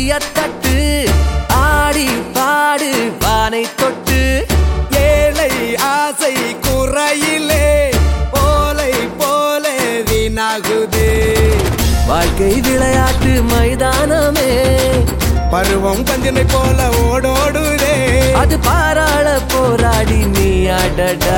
கையத்தட்டு ஆடி பாடு வானை தொட்டு ஏழை ஆசை குறையிலே போலை போல வீணாகுதே வாழ்க்கை விளையாட்டு மைதானமே பருவம் பஞ்சினை போல ஓடோடுதே அது பாராள போராடி நீ அடடா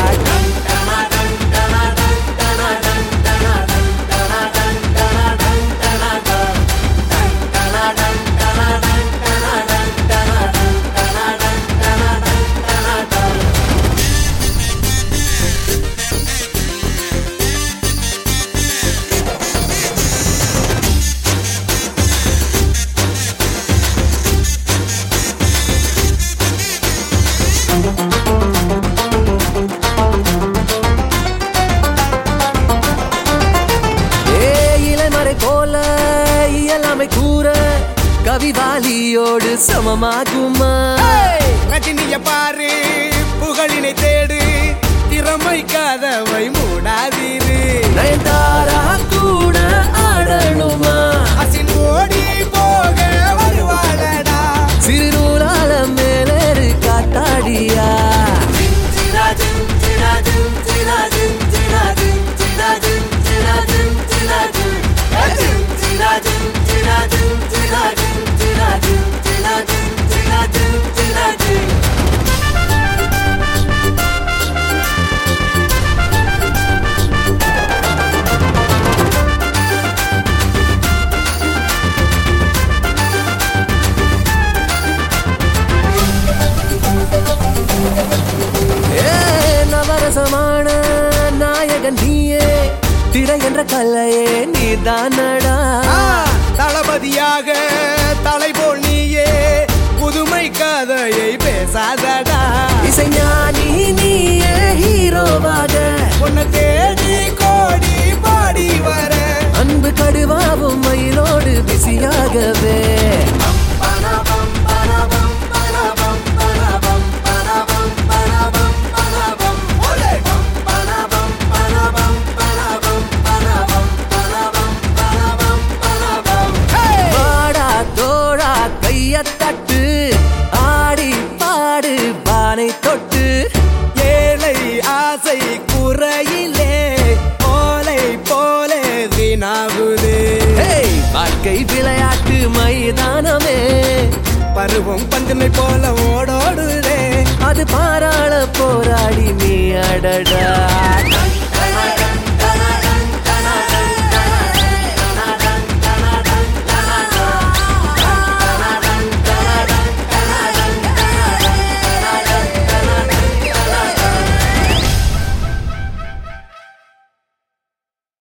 ஏ இளமறை போல இயலாமை கூற கவிவாலியோடு சமமாகுமா ரஜினிய பாரு புகழினை தேடு திறமை கதவை மூடாதீரு நயன்தாரா கூட ஆடணுமா அசின் ஓடி போக வருவாளடா சிறுநூலால மேலேறு காத்தாடியா ஏ நவரசமான நாயகன் நீயே திரை என்ற கல்லையே நீதானடா ஆ, தளபதியாக தலை போல் நீயே புதுமை கதையை பேசாதடா இசைஞானி நீயே ஹீரோவாக உன்னை தேடி கோடி பாடி வர அன்பு கடுவாவும் மயிலோடு பிஸியாகவே வாடா தோழா கையத்தட்டு ஆடி பாடு பானை தொட்டு ஏழை ஆசை குறையிலே போலை போல வீணாகுதே ஹேய், வாழ்க்கை விளையாட்டு மைதானமே பருவம் பந்தினை போல ஓடோடுதே அது பாராள போராடி நீ அடடா